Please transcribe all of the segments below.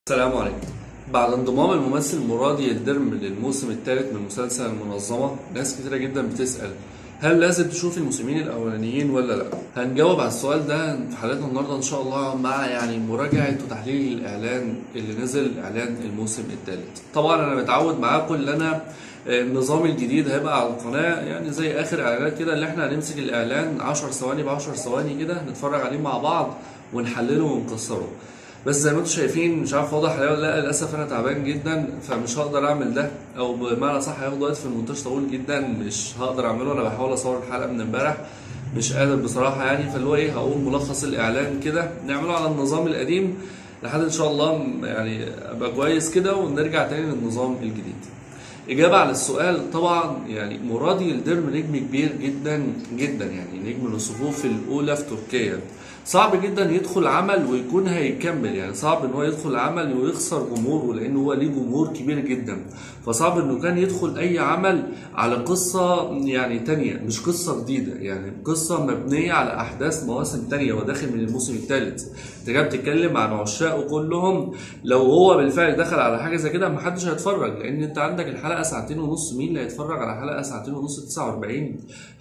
السلام عليكم بعد انضمام الممثل مرادي الدرم للموسم الثالث من مسلسل المنظمة ناس كتيرة جدا بتسأل هل لازم تشوف الموسمين الأولانيين ولا لا؟ هنجاوب على السؤال ده في حلقتنا النهارده إن شاء الله مع يعني مراجعة وتحليل الإعلان اللي نزل إعلان الموسم الثالث. طبعا أنا متعود معاكم إن أنا النظام الجديد هيبقى على القناة يعني زي آخر إعلانات كده اللي إحنا هنمسك الإعلان 10 ثواني ب 10 ثواني كده نتفرج عليه مع بعض ونحلله ونكسره. بس زي ما انتم شايفين مش عارف واضح عليه ولا لا للاسف انا تعبان جدا فمش هقدر اعمل ده او بمعنى صح هياخد وقت في المونتاج طويل جدا مش هقدر اعمله انا بحاول اصور الحلقه من امبارح مش قادر بصراحه يعني فاللي هو ايه هقول ملخص الاعلان كده نعمله على النظام القديم لحد ان شاء الله يعني ابقى كويس كده ونرجع تاني للنظام الجديد إجابة على السؤال طبعا يعني مرادي الدرم نجم كبير جدا جدا يعني نجم من الصفوف الأولى في تركيا صعب جدا يدخل عمل ويكون هيكمل يعني صعب ان هو يدخل عمل ويخسر جمهوره لان هو ليه جمهور كبير جدا فصعب انه كان يدخل اي عمل على قصة يعني تانية مش قصة جديدة يعني قصة مبنية على احداث مواسم تانية وداخل من الموسم الثالث انت جاي بتتكلم عن عشاقه كلهم لو هو بالفعل دخل على حاجة زي كده محدش هيتفرج لان انت عندك الحلقة ساعتين ونص مين اللي هيتفرج على حلقة ساعتين ونص 49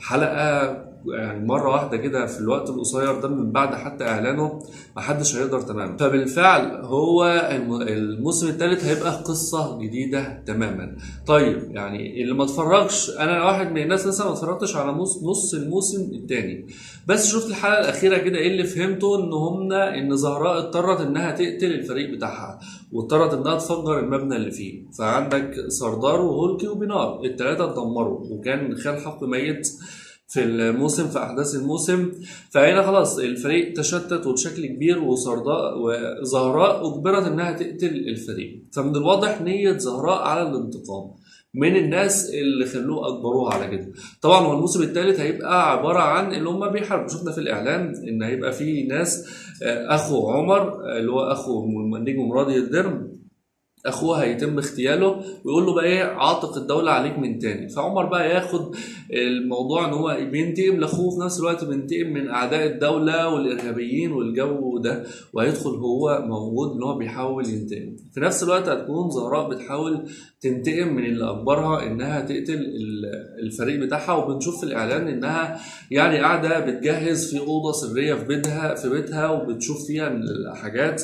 حلقة يعني مرة واحدة كده في الوقت القصير ده من بعد حتى إعلانه محدش هيقدر تماما فبالفعل هو الموسم الثالث هيبقى قصة جديدة تماما طيب يعني اللي ما اتفرجش أنا واحد من الناس مثلا ما اتفرجتش على نص نص الموسم الثاني بس شفت الحلقة الأخيرة كده إيه اللي فهمته إن هم إن زهراء اضطرت إنها تقتل الفريق بتاعها واضطرت إنها تفجر المبنى اللي فيه فعندك سردار وهولكي وبنار الثلاثة اتدمروا وكان خال حق ميت في الموسم في احداث الموسم فهنا خلاص الفريق تشتت وبشكل كبير وسرداء وزهراء اجبرت انها تقتل الفريق فمن الواضح نيه زهراء على الانتقام من الناس اللي خلوه اجبروها على كده طبعا هو الموسم الثالث هيبقى عباره عن اللي هم بيحاربوا شفنا في الاعلان ان هيبقى في ناس اخو عمر اللي هو اخو النجم مرادي الدرم اخوه هيتم اغتياله ويقول له بقى ايه عاتق الدوله عليك من تاني فعمر بقى ياخد الموضوع ان هو بينتقم لاخوه في نفس الوقت بينتقم من اعداء الدوله والارهابيين والجو ده وهيدخل هو موجود ان هو بيحاول ينتقم في نفس الوقت هتكون زهراء بتحاول تنتقم من اللي اجبرها انها تقتل الفريق بتاعها وبنشوف في الاعلان انها يعني قاعده بتجهز في اوضه سريه في بيتها في بيتها وبتشوف فيها الحاجات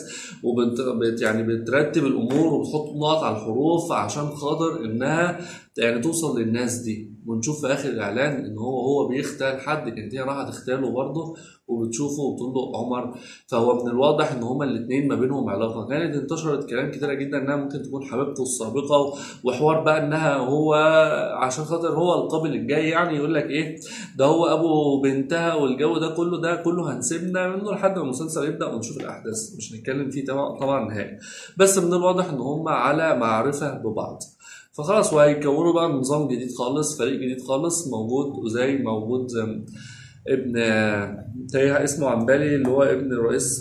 وبت يعني بترتب الامور وبتحط نقط على الحروف عشان خاطر انها يعني توصل للناس دي ونشوف في اخر الاعلان ان هو هو بيختال حد كانت هي رايحه تختاله برضه وبتشوفه وبتقول له عمر فهو من الواضح ان هما الاثنين ما بينهم علاقه كانت انتشرت كلام كتيره جدا انها ممكن تكون حبيبته السابقه وحوار بقى انها هو عشان خاطر هو القابل الجاي يعني يقول لك ايه ده هو ابو بنتها والجو ده كله ده كله هنسيبنا منه لحد ما المسلسل يبدا ونشوف الاحداث مش هنتكلم فيه طبعا نهائي بس من الواضح ان هما على معرفه ببعض فخلاص وهيكونوا بقى نظام جديد خالص فريق جديد خالص موجود وزي موجود ابن تايه اسمه عمبالي اللي هو ابن الرئيس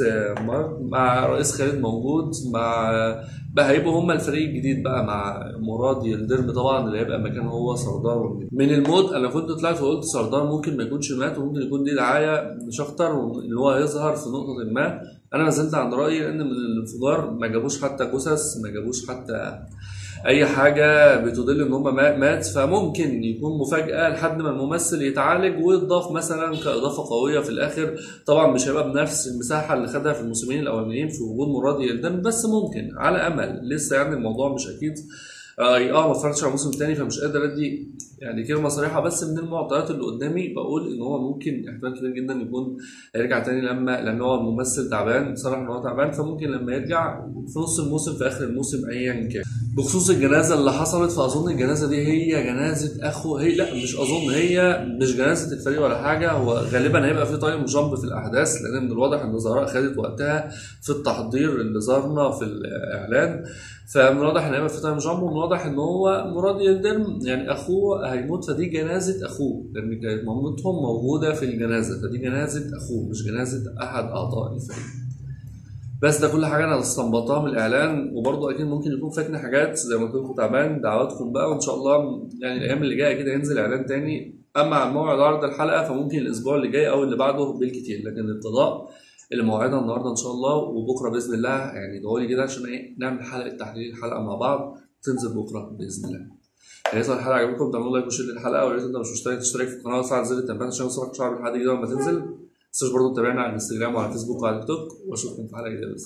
مع رئيس خالد موجود مع بقى هيبقوا هما الفريق الجديد بقى مع مراد يلدرم طبعا اللي هيبقى مكان هو سردار من الموت انا كنت طلعت وقلت سردار ممكن ما يكونش مات وممكن يكون دي دعايه مش اكتر ان هو هيظهر في نقطه ما انا ما زلت عند رايي لان من الانفجار ما جابوش حتى جثث ما جابوش حتى اي حاجه بتدل ان هم مات فممكن يكون مفاجاه لحد ما الممثل يتعالج ويضاف مثلا كاضافه قويه في الاخر طبعا مش هيبقى بنفس المساحه اللي خدها في الموسمين الاولانيين في وجود مراد يلدم بس ممكن على امل لسه يعني الموضوع مش اكيد اه ما اتفرجتش على الموسم الثاني فمش قادر ادي يعني كلمه صريحه بس من المعطيات اللي قدامي بقول ان هو ممكن احتمال كبير جدا يكون هيرجع تاني لما لان هو ممثل تعبان صرح ان هو تعبان فممكن لما يرجع في نص الموسم في اخر الموسم ايا كان بخصوص الجنازه اللي حصلت فاظن الجنازه دي هي جنازه اخو هي لا مش اظن هي مش جنازه الفريق ولا حاجه هو غالبا هيبقى في تايم جامب في الاحداث لان من الواضح ان زهراء خدت وقتها في التحضير اللي ظهرنا في الاعلان فمن الواضح ان هيبقى في تايم جامب ومن الواضح ان هو مراد يلدرم يعني اخوه هيموت فدي جنازه اخوه لان كانت مامتهم موجوده في الجنازه فدي جنازه اخوه مش جنازه احد اعضاء الفريق بس ده كل حاجه انا استنبطتها من الاعلان وبرضه اكيد ممكن يكون فاتني حاجات زي ما قلت لكم تعبان دعواتكم بقى وان شاء الله يعني الايام اللي جايه كده ينزل اعلان تاني اما عن موعد عرض الحلقه فممكن الاسبوع اللي جاي او اللي بعده بالكتير لكن القضاء اللي موعدها النهارده ان شاء الله وبكره باذن الله يعني ادعوا لي كده عشان ايه نعمل حلقه تحليل الحلقه مع بعض تنزل بكره باذن الله يا ريت الحلقه عجبتكم تعملوا لايك وشير للحلقه ويا ريت انت مش مشترك تشترك في القناه وتفعل زر التنبيهات عشان يوصلك شعر الحلقه دي لما تنزل ما تنساش برضه تتابعنا على الانستجرام وعلى الفيسبوك وعلى التيك توك واشوفكم في حلقه جديده